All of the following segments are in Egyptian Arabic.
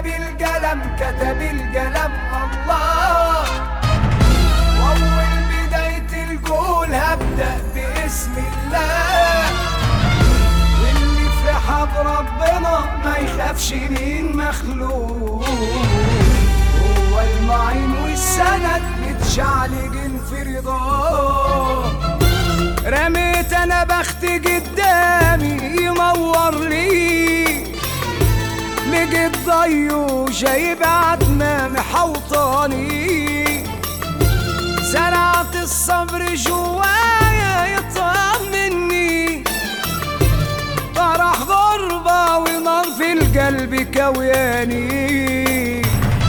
كتب القلم كتب القلم الله واول بداية القول هبدأ باسم الله واللي في حب ربنا ما يخافش من مخلوق هو المعين والسند متشعلقين في رضاه رميت انا بخت قدامي ينور لي لقيت ضيو جايب عتمة محوطاني زرعت الصبر جوايا يطمني طرح غربة ونار في القلب كوياني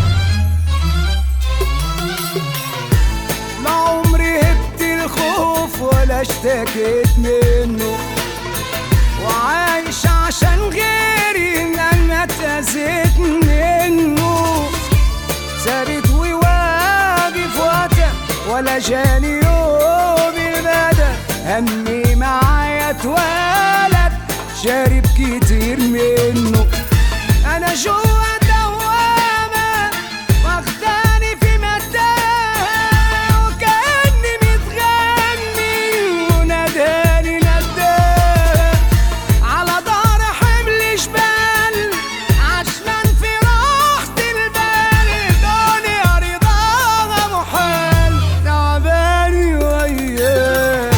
لا عمري هبت الخوف ولا اشتكيت منه وعايش عشان غيري ان انا اتأذيت منه ثابت وواقف وقتها ولا جاني يوم البدا همي معايا اتولد شارب كتير منه انا جوا دوامة واخداني في متاهة وكأني متغني وناداني نداها على ظهر حمل جبال عشمان في راحة البال الدنيا رضاها محال تعباني وياه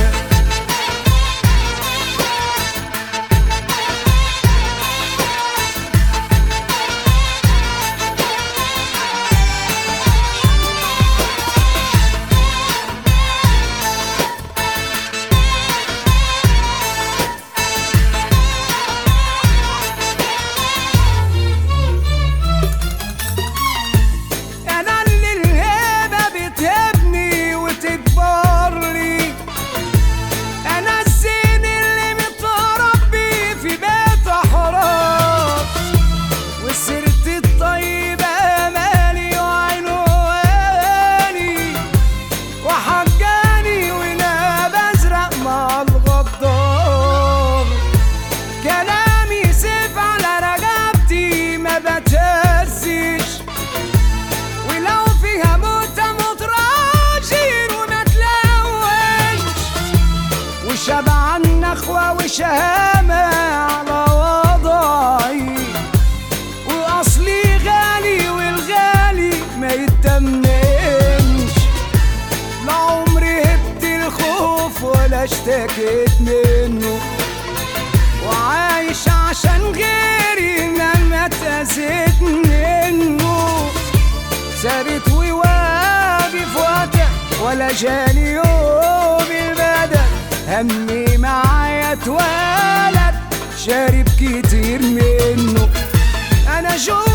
انا اللي الهبه بتهبني وتكبر لي انا الزين اللي متربي في بيت احراس وسيرت الطيبه مالي وعنواني وحجاني وناب ازرق مع الغدار كلامي سيف على رقبتي ما بتهزش ولو فيها موت اموت راجل وما تلوش وشبع النخوة وشهامة على وضعي وأصلي غالي والغالي ما يتمنش لا عمري هبت الخوف ولا اشتكيت منه وعايش عشان غيري انما اتأذيت منه ثابت وواقف وقتها ولا جاني يوم البدل همي معايا اتولد شارب كتير منه انا جوا